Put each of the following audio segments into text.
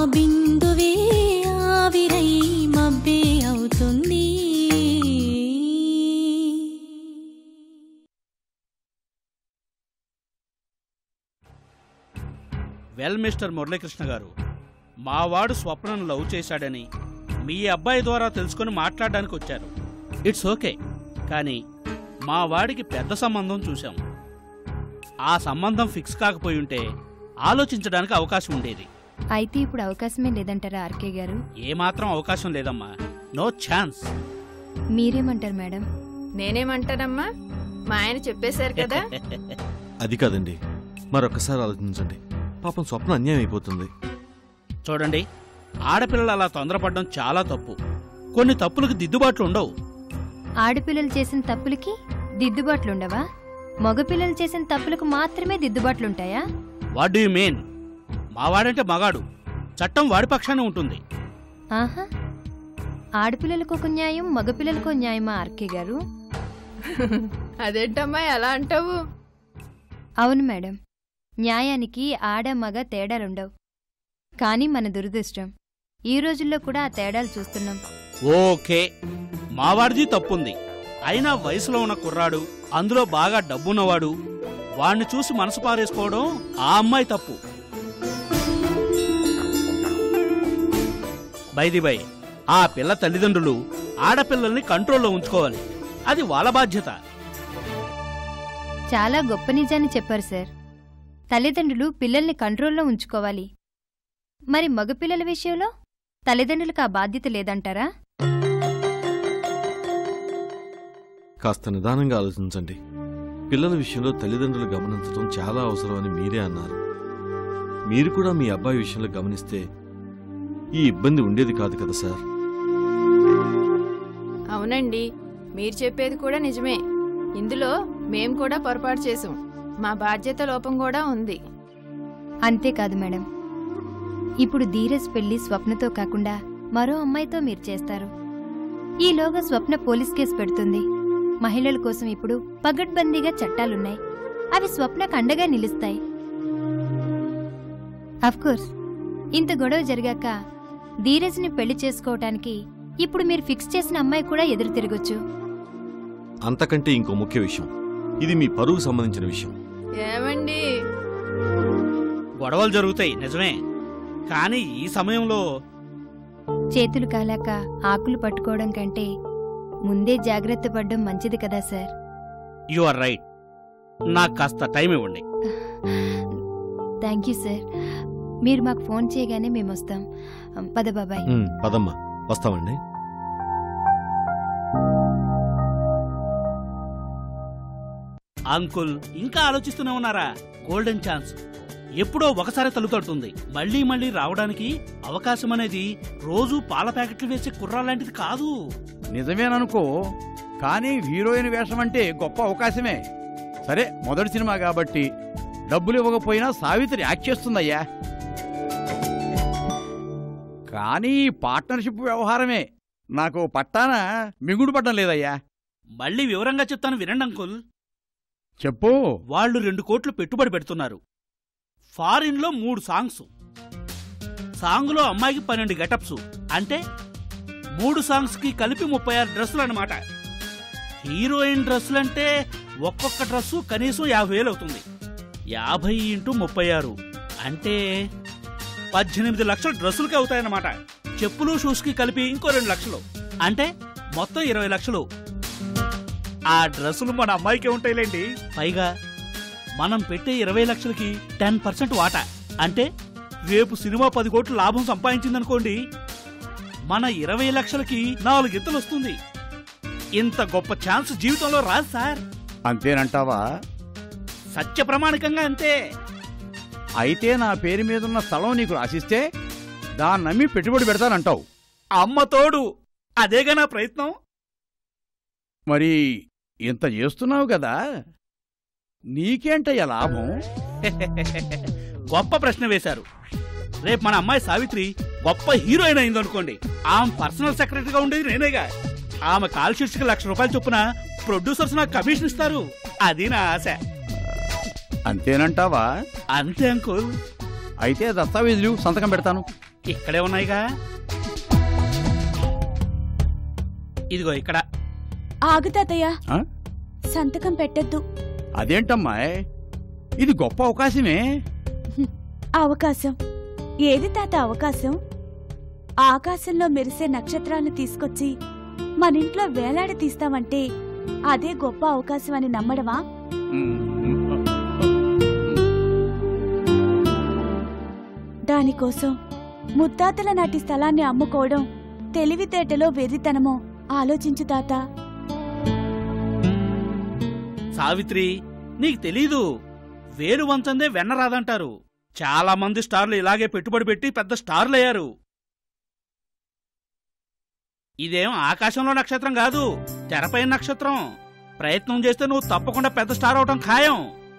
బిందువే ఆవిరై మబ్బే అవుతుంది well mister Muralikrishna గారు మావాడు స్వప్నను లవ్ చేశాడని మీ అబ్బాయి ద్వారా తెలుసుకొని మాట్లాడడానికి వచ్చారు ఇట్స్ ఓకే కానీ మా వాడికి పెద్ద సంబంధం చూశాం ఆ సంబంధం ఫిక్స్ కాకపోయి ఉంటే ఆలోచించడానికి అవకాశం ఉండేది అయితే ఇప్పుడు అవకాశమే లేదంటారా ఆర్కే గారు ఏమాత్రం అవకాశం లేదమ్మా నో ఛాన్స్ మీరేమంటారు మేడం నేనేమంటానమ్మా మా ఆయన చెప్పేశారు కదా అది కాదండి మరొకసారి ఆలోచించండి పాపం స్వప్న అన్యాయం అయిపోతుంది చూడండి ఆడపిల్లలు అలా తొందరపడడం చాలా తప్పు కొన్ని తప్పులకు దిద్దుబాట్లు ఉండవు ఆడపిల్లలు చేసిన తప్పులకి దిద్దుబాట్లుండవా మగపిల్లలు చేసిన తప్పులకు మాత్రమే దిద్దుబాట్లుంటాయా వాట్ డూ యు మీన్ మావాడంటే మగాడు చట్టం వాడి పక్షానే ఉంటుంది ఆహా ఆడపిల్లలకు ఒక న్యాయం మగపిల్లలకు ఒక న్యాయమా ఆర్కే గారు అదేంటమ్మా ఎలా అంటావు అవును మేడం న్యాయానికి ఆడ మగ తేడాలుండవు కానీ మన దురదృష్టం ఈ రోజుల్లో కూడా ఆ తేడాలు చూస్తున్నాం ఓకే మావాడిది తప్పుంది అయినా వయసులో ఉన్న కుర్రాడు అందులో బాగా డబ్బున్నవాడు వాణ్ణి చూసి మనసు పారేసుకోవడం ఆ అమ్మాయి తప్పు బైది బై ఆ పిల్ల తల్లిదండ్రులు ఆడపిల్లల్ని కంట్రోల్లో ఉంచుకోవాలి అది వాళ్ళ బాధ్యత చాలా గొప్ప నిజాన్ని చెప్పారు సార్ తల్లిదండ్రులు పిల్లల్ని కంట్రోల్లో ఉంచుకోవాలి మరి మగపిల్లల విషయంలో తల్లిదండ్రులకు ఆ బాధ్యత లేదంటారా కాస్త నిదానంగా ఆలోచించండి పిల్లల విషయంలో తల్లిదండ్రులు గమనించడం చాలా అవసరం అని మీరే అన్నారు మీరు కూడా మీ అబ్బాయి విషయంలో గమనిస్తే ఈ ఇబ్బంది ఉండేది కాదు కదా సార్ అవునండి మీరు చెప్పేది కూడా నిజమే ఇందులో మేం కూడా పొరపాటు చేసాం మా బాధ్యత లోపం కూడా ఉంది అంతేకాదు మేడం ఇప్పుడు ధీరజ్ పెళ్లి స్వప్నతో కాకుండా మరో అమ్మాయితో మీరు చేస్తారు ఈలోగా స్వప్న పోలీస్ కేసు పెడుతుంది మహిళల కోసం ఇప్పుడు పగడ్బందీగా చట్టాలున్నాయి అవి స్వప్నకు అండగా నిలుస్తాయి కోర్స్ ఇంత గొడవ జరిగాక ధీరజ్ని పెళ్లి చేసుకోవటానికి ఇప్పుడు మీరు ఫిక్స్ చేసిన అమ్మాయి కూడా ఎదురు తిరగొచ్చు అంతకంటే ఇంకో ముఖ్య విషయం ఇది మీ పరువుకు సంబంధించిన విషయం ఏమండి గొడవలు జరుగుతాయి నిజమే కానీ ఈ సమయంలో చేతులు కాలాక ఆకులు పట్టుకోవడం కంటే ముందే జాగ్రత్త పడడం మంచిది కదా సార్ యు ఆర్ రైట్ నాకు కాస్త టైం ఇవ్వండి థ్యాంక్ యూ సార్ మీరు మాకు ఫోన్ చేయగానే మేము వస్తాం పద బాబాయ్ ఉమ్, పదమ్మా వస్తామండి అంకుల్ ఇంకా ఆలోచిస్తూనే ఉన్నారా గోల్డెన్ ఛాన్స్ ఎప్పుడో ఒకసారి తలుతడుతుంది మళ్ళీ మళ్ళీ రావడానికి అవకాశం అనేది రోజు పాల ప్యాకెట్లు వేసే కుర్రాలాంటిది కాదు నిజమేననుకో కానీ హీరోయిన్ వేషం అంటే గొప్ప అవకాశమే సరే మొదటి సినిమా కాబట్టి డబ్బులు ఇవ్వకపోయినా సావిత్రి యాక్ట్ చేస్తుందయ్యా కానీ ఈ పార్ట్నర్షిప్ వ్యవహారమే నాకు పట్టాన మిగుడు పడ్డం లేదయ్యా మళ్ళీ వివరంగా చెప్తాను వినండి అంకుల్ చెప్పు వాళ్ళు రెండు కోట్లు పెట్టుబడి పెడుతున్నారు ఫారిన్ లో మూడు సాంగ్స్ సాంగ్లో అమ్మాయికి పన్నెండు గెటప్స్ అంటే మూడు సాంగ్స్ కి కలిపి ముప్పై ఆరు డ్రెస్సులు అనమాట హీరోయిన్ డ్రెస్సులంటే ఒక్కొక్క డ్రెస్సు కనీసం యాభై వేలు అవుతుంది యాభై ఇంటూ ముప్పై ఆరు అంటే పద్దెనిమిది లక్షల డ్రెస్సులకి అవుతాయన్నమాట చెప్పులు షూస్ కి కలిపి ఇంకో రెండు లక్షలు అంటే మొత్తం ఇరవై లక్షలు ఆ డ్రెస్సులు మన అమ్మాయికే ఉంటాయిలేండి పైగా మనం పెట్టే ఇరవై లక్షలకి టెన్ పర్సెంట్ వాటా అంటే రేపు సినిమా పది కోట్లు లాభం సంపాదించిందనుకోండి మన ఇరవై లక్షలకి నాలుగింతలు వస్తుంది ఇంత గొప్ప ఛాన్స్ జీవితంలో రాదు సార్ అంతేనంటావా సత్య ప్రమాణికంగా అంతే అయితే నా పేరు మీదున్న స్థలం నీకు రాసిస్తే దాన్ని నమ్మి పెట్టుబడి పెడతానంటావు అమ్మ తోడు అదేగా నా ప్రయత్నం మరి ఇంత చేస్తున్నావు కదా నీకేంటయ్యా లాభం గొప్ప ప్రశ్న వేశారు రేపు మన అమ్మాయి సావిత్రి గొప్ప హీరోయిన్ అయిందనుకోండి ఆమె పర్సనల్ సెక్రటరీగా ఉండేది నేనేగా ఆమె కాల్ షీట్స్కి లక్ష రూపాయలు చొప్పున ప్రొడ్యూసర్స్ నాకు కమిషన్ ఇస్తారు అది నా ఆశ అంతేనంటావా అంతే అంకుల్ అయితే దస్తావేజులు సంతకం పెడతాను ఇక్కడే ఉన్నాయిగా ఇదిగో ఇక్కడ ఆగు తాతయ్య ఆ? సంతకం పెట్టద్దు అదేంటమ్మాయ్ ఇది గొప్ప అవకాశమే అవకాశం ఏది తాత అవకాశం ఆకాశంలో మెరిసే నక్షత్రాలను తీసుకొచ్చి మనింట్లో వేలాడి తీస్తామంటే అదే గొప్ప అవకాశం అని నమ్మడమా దానికోసం ముత్తాతల నాటి స్థలాన్ని అమ్ముకోవడం తెలివితేటలో వెర్రితనమో ఆలోచించు తాత సావిత్రి నీకు తెలీదు వేలు వంచందే వెన్న రాదంటారు చాలా మంది స్టార్లు ఇలాగే పెట్టుబడి పెట్టి పెద్ద స్టార్లు అయ్యారు ఇదేం ఆకాశంలో నక్షత్రం కాదు తెరపై నక్షత్రం ప్రయత్నం చేస్తే నువ్వు తప్పకుండా పెద్ద స్టార్ అవటం ఖాయం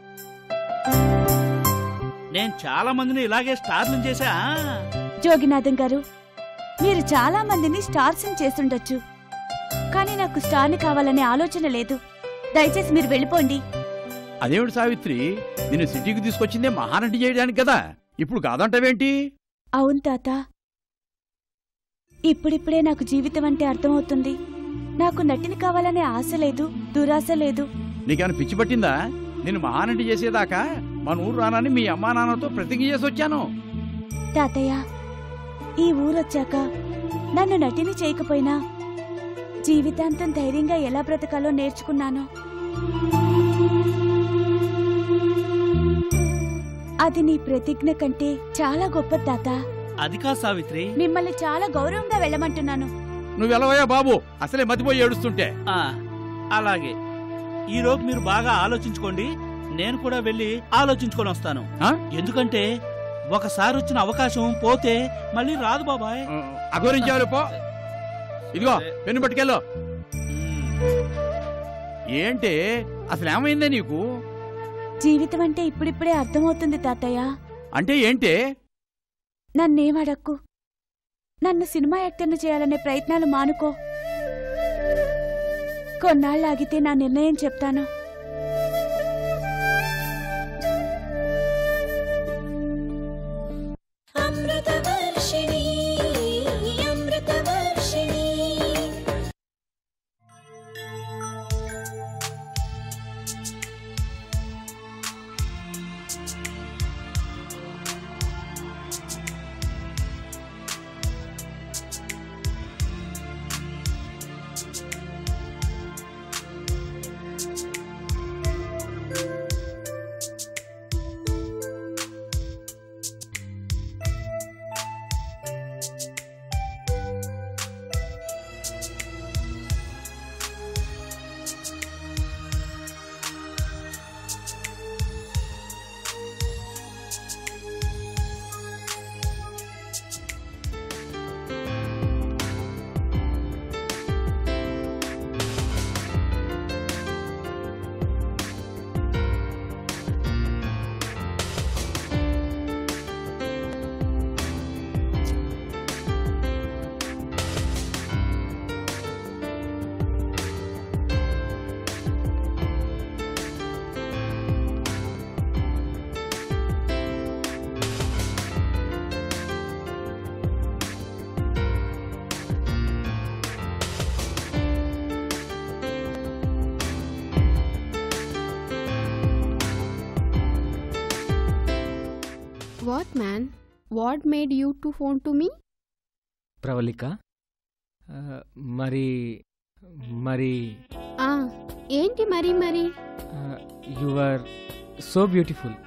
నేను చాలా మందిని ఇలాగే స్టార్లు చేశా జోగినాథం గారు మీరు చాలా మందిని స్టార్స్ చేస్తుండొచ్చు కానీ నాకు స్టార్ని కావాలనే ఆలోచన లేదు దయచేసి మీరు వెళ్ళిపోండి అదేమిటి సావిత్రి నిన్ను సిటీకి తీసుకొచ్చిందే మహానటి చేయడానికి కదా ఇప్పుడు కాదంటావేంటి అవును తాత ఇప్పుడిప్పుడే నాకు జీవితం అంటే అర్థమవుతుంది నాకు నటిని కావాలనే ఆశ లేదు దురాశ లేదు నీకేమైనా పిచ్చి పట్టిందా నేను మహానటి చేసేదాకా మన ఊరు రానని మీ అమ్మా నాన్నతో ప్రతిజ్ఞ చేసి వచ్చాను తాతయ్య ఈ ఊరొచ్చాక నన్ను నటిని చేయకపోయినా జీవితాంతం ధైర్యంగా ఎలా బ్రతకాలో నేర్చుకున్నాను అది నీ ప్రతిజ్ఞ కంటే చాలా గొప్ప తాత అది కా సావిత్రి మిమ్మల్ని చాలా గౌరవంగా వెళ్ళమంటున్నాను నువ్వెలవయ్యా బాబు అసలే మతిపోయి ఏడుస్తుంటే ఆ, అలాగే ఈరోజు మీరు బాగా ఆలోచించుకోండి నేను కూడా వెళ్ళి ఆలోచించుకొని వస్తాను ఆ? ఎందుకంటే ఒకసారి వచ్చిన అవకాశం పోతే మళ్ళీ రాదు బాబాయ్ అఘోరించావు పో ఇదిగో పెన్ను పట్టుకెళ్ళు మ్మ్. ఏంటే అసలు ఏమైందే నీకు జీవితం అంటే ఇప్పుడిప్పుడే అర్థమవుతుంది తాతయ్య అంటే ఏంటే నన్నేమడక్కు నన్ను సినిమా యాక్టర్ను చేయాలనే ప్రయత్నాలు మానుకో కొన్నాళ్ళు ఆగితే నా నిర్ణయం చెప్తాను Amritavarshini Amritavarshini What man? What made you to phone to me? Pravalika ఆ, మరి మరి ఆ ఏంటి మరి మరి యు ఆర్ సో బ్యూటిఫుల్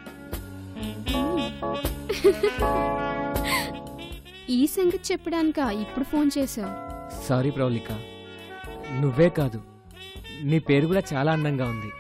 ఈ సంగతి చెప్పడానికా ఇప్పుడు ఫోన్ చేశావు సారీ ప్రవళిక నువ్వే కాదు నీ పేరు కూడా చాలా అందంగా ఉంది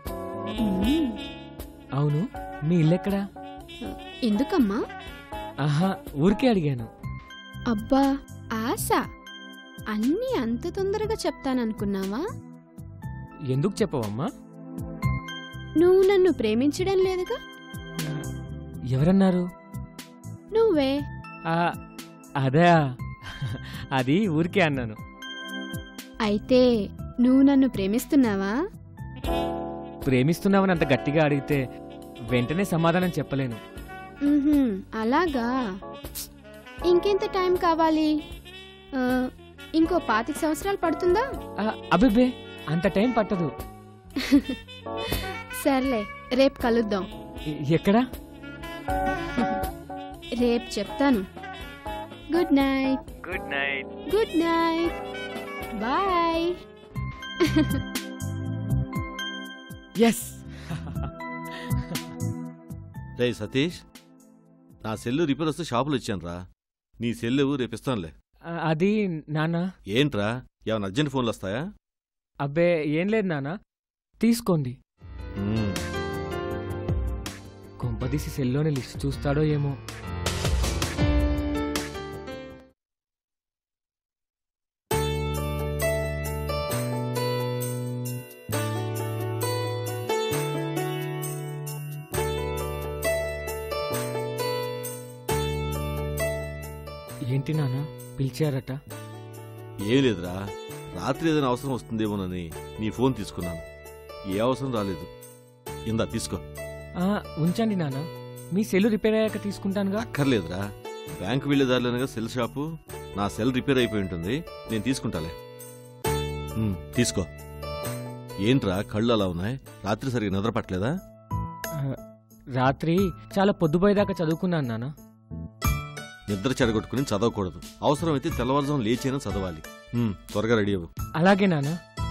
అవును మీ ఇల్లెక్కడా ఎందుకమ్మా ఆహా ఊరికే అడిగాను అబ్బా ఆశ అన్నీ అంత తొందరగా చెప్తాననుకున్నావా ఎందుకు చెప్పవమ్మా నువ్వు నన్ను ప్రేమించడం లేదుగా ఎవరన్నారు నువ్వే ఆ, అదే అది ఊరికే అన్నాను అయితే నువ్వు నన్ను ప్రేమిస్తున్నావా ప్రేమిస్తున్నావని అంత గట్టిగా అడిగితే వెంటనే సమాధానం చెప్పలేను ఉహుం, అలాగా ఇంకెంత టైం కావాలి ఆ, ఇంకో పాతిక సంవత్సరాలు పడుతుందా ఆ, అబ్బిబ్బే అంత టైం పట్టదు సర్లే రేపు కలుద్దాం ఎ- ఎక్కడ రేపు చెప్తాను good night good night good night bye yes రే సతీష్ నా సెల్లు రిపేర్ వస్తే షాపులో ఇచ్చాను రా నీ సెల్లు రేపిస్తానులే అది నాన్న ఏంట్రా ఏమైనా అర్జెంట్ ఫోన్లు వస్తాయా అబ్బే ఏం లేదు నాన్న తీసుకోండి మ్మ్. కొంపదీసి సెల్లోని లిస్ట్ చూస్తాడో ఏమో ఏంటి నాన్న పిలిచారట ఏం లేదురా రాత్రి ఏదైనా అవసరం వస్తుందేమోనని నీ ఫోన్ తీసుకున్నాను ఏ అవసరం రాలేదు ఇందా తీసుకో ఆ, ఉంచండి నాన్న మీ సెల్ రిపేర్ అయ్యాక తీసుకుంటానుగా అక్కర్లేదురా బ్యాంకు వెళ్ళేదారిలోనగా సెల్ షాపు నా సెల్ రిపేర్ అయిపోయి ఉంటుంది నేను తీసుకుంటాలే మ్మ్, తీసుకో ఏంట్రా కళ్ళు అలా ఉన్నాయి రాత్రి సరిగా నిద్ర పట్టలేదా ఆ, రాత్రి చాలా పొద్దుపోయేదాకా చదువుకున్నాను నాన్న నిద్ర చెడగొట్టుకుని చదవకూడదు అవసరమైతే తెల్లవారుజాము లేచైనా చదవాలి మ్మ్, త్వరగా రెడీ అవ్వు అలాగే నాన్న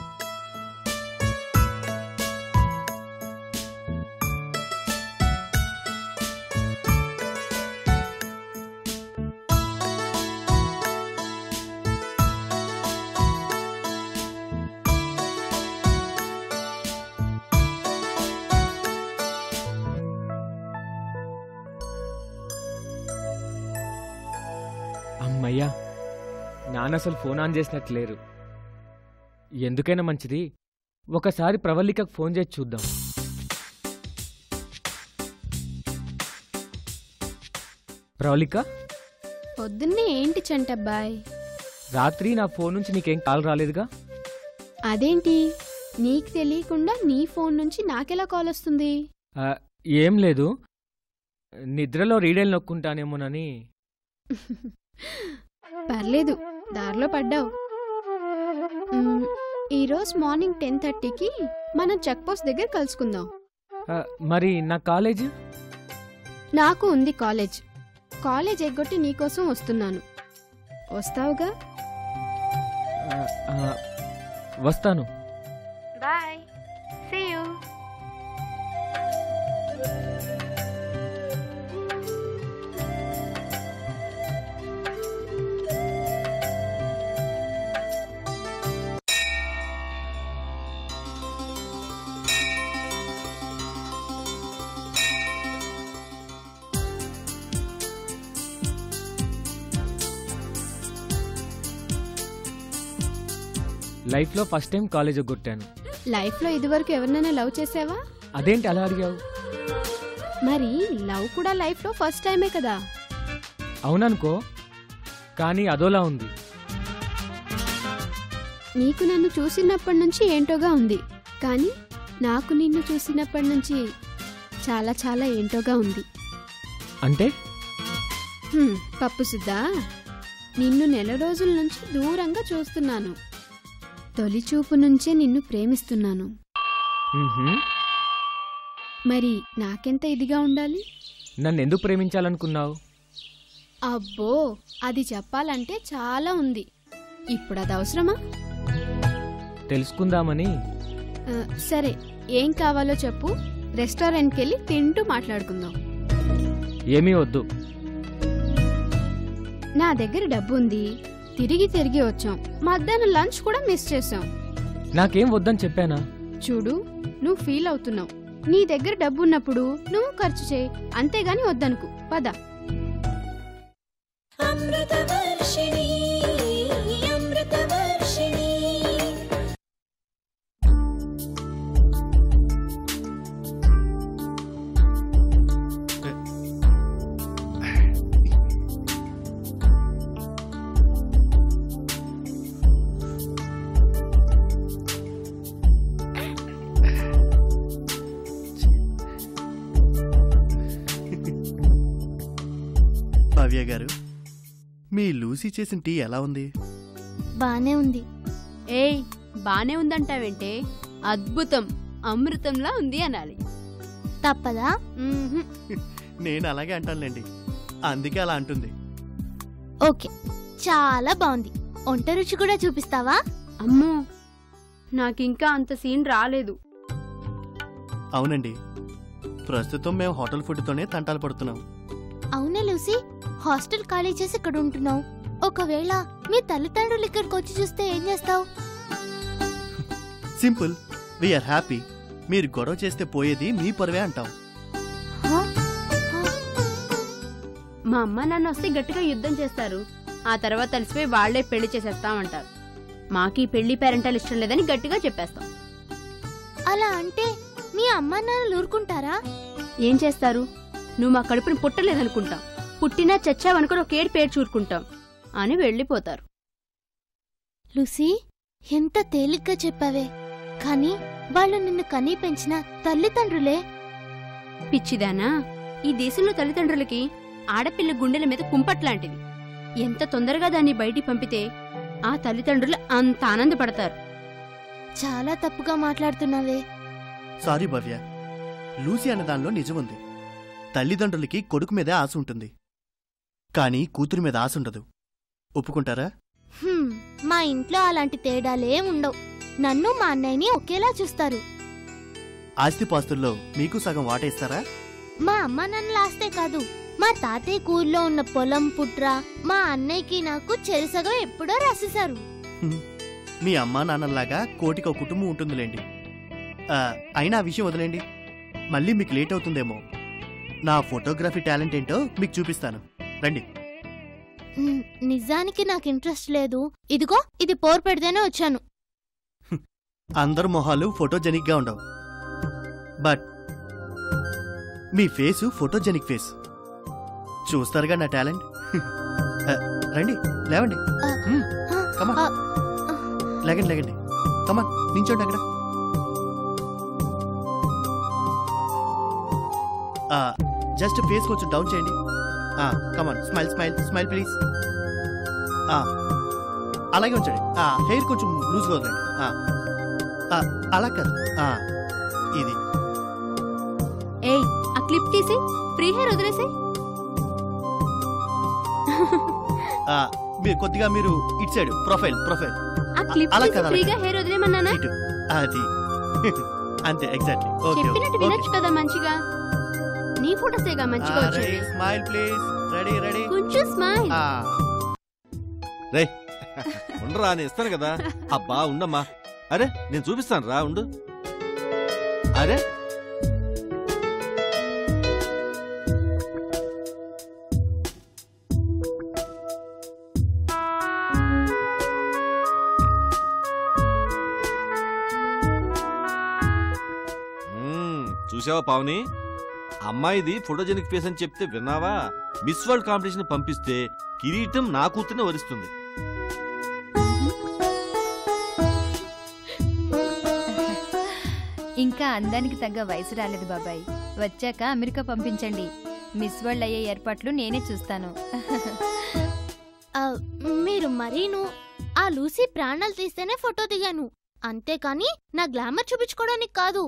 అమ్మయ్యా నాన్న అసలు ఫోన్ ఆన్ చేసినట్టు లేరు ఎందుకైనా మంచిది ఒకసారి ప్రవల్లికకు ఫోన్ చేసి చూద్దాం ప్రవళిక పొద్దున్నే ఏంటి చంటబ్బాయ్ రాత్రి నా ఫోన్ నుంచి నీకేం కాల్ రాలేదుగా అదేంటి నీకు తెలియకుండా నీ ఫోన్ నుంచి నాకెలా కాల్ వస్తుంది ఆ, ఏం లేదు నిద్రలో రీడైల్ నొక్కుంటానేమోనని పర్లేదు దారిలో పడ్డావు మ్, ఈరోజు మార్నింగ్ టెన్ థర్టీకి మనం చెక్ పోస్ట్ దగ్గర కలుసుకుందాం ఆ, మరి నా కాలేజ్ నాకు ఉంది కాలేజ్ కాలేజ్ ఎగ్గొట్టి నీకోసం వస్తున్నాను వస్తావుగా ఆ, ఆ, వస్తాను బాయ్ సీ యూ లైఫ్లో ఫస్ట్ టైం కాలేజ్ కొట్టాను లైఫ్లో ఇదివరకు ఎవరినైనా లవ్ చేసావా అదేంటి అలా అడిగావు మరి లవ్ కూడా లైఫ్లో ఫస్ట్ టైమే కదా అవుననుకో కానీ అదోలా ఉంది నీకు నన్ను చూసినప్పటి నుంచి ఏంటోగా ఉంది కానీ నాకు నిన్ను చూసినప్పటి నుంచి చాలా చాలా ఏంటోగా ఉంది అంటే హ్మ్, పప్పు సుద్దా నిన్ను నెల రోజుల నుంచి దూరంగా చూస్తున్నాను తొలి చూపు నుంచే నిన్ను ప్రేమిస్తున్నాను మ్హూ. మరి నాకెంత ఇదిగా ఉండాలి నన్ను ఎందుకు ప్రేమించాలనుకున్నావు అబ్బో అది చెప్పాలంటే చాలా ఉంది ఇప్పుడు అది అవసరమా తెలుసుకుందామని ఆ, సరే ఏం కావాలో చెప్పు రెస్టారెంట్కి వెళ్ళి తింటూ మాట్లాడుకుందాం ఏమీ వద్దు నా దగ్గర డబ్బు ఉంది తిరిగి తిరిగి వచ్చాం మధ్యాహ్నం లంచ్ కూడా మిస్ చేసాం నాకేం వద్దని చెప్పానా చూడు నువ్వు ఫీల్ అవుతున్నావు నీ దగ్గర డబ్బు ఉన్నప్పుడు నువ్వు ఖర్చు చేయి అంతేగాని వద్దనుకు పద అమృతవర్షిణి అమృతవర్షిణి భవ్య గారు మీ లూసీ చేసిన టీ ఎలా ఉంది బానే ఉంది ఏయ్ బానే ఉందంటావేంటే అద్భుతం అమృతంలా ఉంది అనాలి తప్పదా మ్మ్హ్మ్. నేను అలాగే అంటానులేండి అందుకే అలా అంటుంది ఓకే చాలా బాగుంది వంట రుచి కూడా చూపిస్తావా అమ్మో నాకింకా అంత సీన్ రాలేదు అవునండి ప్రస్తుతం మేము హోటల్ ఫుడ్తోనే తంటాలు పడుతున్నాం అవునే లూసీ హాస్టల్ ఖాళీ చేసి ఇక్కడ ఉంటున్నావు ఒకవేళ మీ తల్లిదండ్రులు ఇక్కడికి వచ్చి చూస్తే ఏం చేస్తావు సింపుల్ వీఆర్ హ్యాపీ మీరు గొడవ చేస్తే పోయేది మీ పరువే అంటాం మా అమ్మ నాన్న వస్తే గట్టిగా యుద్ధం చేస్తారు ఆ తర్వాత తెలిసిపోయి వాళ్లే పెళ్లి చేసేస్తామంటారు మాకీ పెళ్లి పేరెంటాలు ఇష్టం లేదని గట్టిగా చెప్పేస్తాం అలా అంటే మీ అమ్మ నాన్నలు ఊరుకుంటారా ఏం చేస్తారు నువ్వు మా కడుపుని పుట్టలేదనుకుంటాం పుట్టినా చచ్చావనుకుని ఒక ఏడు పేరు చూరుకుంటాం అని వెళ్ళిపోతారు లూసీ ఎంత తేలిగ్గా చెప్పావే కానీ వాళ్ళు నిన్ను కనీ పెంచిన తల్లిదండ్రులే పిచ్చిదానా ఈ దేశంలో తల్లిదండ్రులకి ఆడపిల్ల గుండెల మీద కుంపట్లాంటిది ఎంత తొందరగా దాన్ని బయటికి పంపితే ఆ తల్లిదండ్రులు అంత ఆనందపడతారు చాలా తప్పుగా మాట్లాడుతున్నావే సారీ భవ్య లూసీ అన్న దానిలో నిజం ఉంది తల్లిదండ్రులకి కొడుకు మీదే ఆశ ఉంటుంది కానీ కూతురు మీద ఆశ ఉండదు ఒప్పుకుంటారా హ్మ్, మా ఇంట్లో అలాంటి తేడాలే ఉండవు నన్ను మా అన్నయ్యని ఒకేలా చూస్తారు ఆస్తిపాస్తుల్లో మీకు సగం వాటేస్తారా మా అమ్మ నన్ను లాస్తే కాదు మా తాతయ్య కూర్లో ఉన్న పొలం పుట్ర మా అన్నయ్యకి నాకు చెరిసగం ఎప్పుడో రాసేశారు హ్మ్. మీ అమ్మా నాన్నలాగా కోటికో కుటుంబం ఉంటుందిలేండి ఆ, అయినా ఆ విషయం వదిలేండి మళ్ళీ మీకు లేట్ అవుతుందేమో నా ఫోటోగ్రఫీ టాలెంట్ ఏంటో మీకు చూపిస్తాను రండి ఉమ్, నిజానికి నాకు ఇంట్రెస్ట్ లేదు ఇదిగో ఇది పోర్ పెడితేనే వచ్చాను అందరు మొహాలు ఫోటోజెనిక్ గా ఉండవు బట్ మీ ఫేసు ఫోటోజెనిక్ ఫేస్ చూస్తారుగా నా టాలెంట్ ఆ, రండి లేవండి హ్మ్, కమాన్ లేకండి లేకండి కమాన్ నించోండి అక్కడ జస్ట్ ఫేస్ కొంచెం డౌన్ చేయండి come on smile smile smile please అలాగే ఉంచండి హెయిర్ కొంచెం లూజ్గా వదలండి ఆ, ఆ, అలా కాదు ఆ, ఇది ఏయ్ ఆ క్లిప్ తీసి ఫ్రీ హెయిర్ వదిలేసి ఆ, మీరు కొద్దిగా మీరు ఇటు సైడ్ ప్రొఫైల్ ప్రొఫైల్ ఆ క్లిప్ అలా తీసి కాదు, అలా ఫ్రీగా హెయిర్ వదిలేమన్నానా ఇటు అది అంతే ఎగ్జాక్ట్లీ ఓకే చెప్పినట్టు వినొచ్చు కదా మంచిగా నీ ఫోటోసేగా మంచిగా వచ్చేది స్మైల్ ప్లీజ్ రెడీ రెడీ కొంచెం స్మైల్ రే ఉండరా నేను ఇస్తాను కదా అబ్బా ఉండమ్మా అరే నేను చూపిస్తాను రా ఉండు అరే మ్మ్, చూసావా పావని అమ్మాయిది ఫోటోజెనిక్ ఫేస్ అని చెప్తే విన్నావా మిస్ వరల్డ్ కాంపిటీషన్ పంపిస్తే కిరీటం నా కూతుర్నే వరిస్తుంది ఇంకా అందానికి తగ్గ వయసు రాలేదు బాబాయ్ వచ్చాక అమెరికా పంపించండి మిస్ వరల్డ్ అయ్యే ఏర్పాట్లు నేనే చూస్తాను ఆ, మీరు మరీను ఆ లూసీ ప్రాణాలు తీస్తేనే ఫోటో దిగాను అంతేకాని నా గ్లామర్ చూపించుకోవడానికి కాదు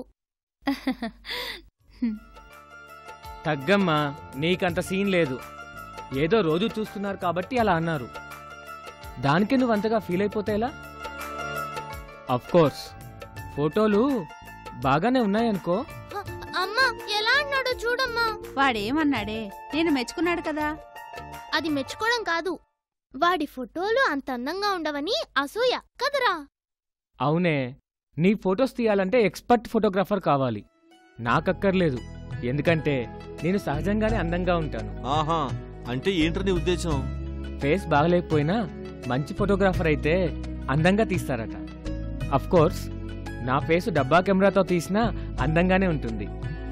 తగ్గమ్మా నీకంత సీన్ లేదు ఏదో రోజు చూస్తున్నారు కాబట్టి అలా అన్నారు దానికి నువ్వు అంతగా ఫీల్ అయిపోతే ఎలా కోర్స్ ఫోటోలు బాగానే ఉన్నాయనుకో అమ్మా ఎలా అన్నాడో చూడమ్మా వాడేమన్నాడే నేను మెచ్చుకున్నాడు కదా అది మెచ్చుకోవడం కాదు వాడి ఫోటోలు అంత అందంగా ఉండవని అసూయ కదరా అవునే నీ ఫొటోస్ తీయాలంటే ఎక్స్పర్ట్ ఫోటోగ్రాఫర్ కావాలి నాకక్కర్లేదు ఎందుకంటే నేను సహజంగానే అందంగా ఉంటాను ఆహా అంటే ఏంట్రా నీ ఉద్దేశం ఫేస్ బాగలేకపోయినా మంచి ఫోటోగ్రాఫర్ అయితే అందంగా తీస్తారట కోర్స్ నా ఫేస్ డబ్బా కెమెరాతో తీసినా అందంగానే ఉంటుంది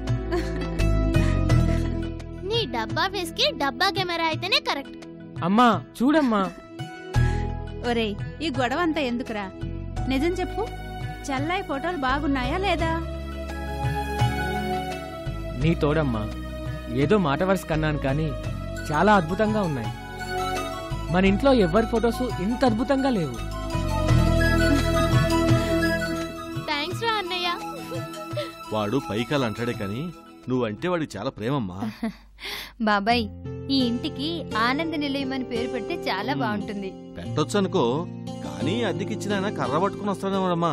నీ డబ్బా ఫేస్ కి డబ్బా కెమెరా అయితేనే కరెక్ట్ అమ్మా చూడమ్మా ఒరేయ్ ఈ గొడవ అంతా ఎందుకురా నిజం చెప్పు చల్లాయి ఫోటోలు బాగున్నాయా లేదా నీ తోడమ్మా ఏదో మాట వరుస కన్నాను కానీ చాలా అద్భుతంగా ఉన్నాయి మన ఇంట్లో ఎవరి ఫొటోస్ ఇంత అద్భుతంగా లేవు థ్యాంక్స్ రా అన్నయ్య వాడు పైకాలు అంటాడే కానీ నువ్వంటే వాడికి చాలా ప్రేమమ్మా బాబాయ్ ఈ ఇంటికి ఆనంద నిలయం అని పేరు పెడితే చాలా మ్మ్. బాగుంటుంది పెట్టొచ్చు అనుకో కానీ అద్దెకిచ్చిన ఆయన కర్ర పట్టుకుని వస్తాడేమోడమ్మా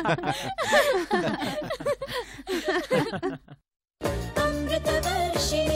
అమృతవర్షిణి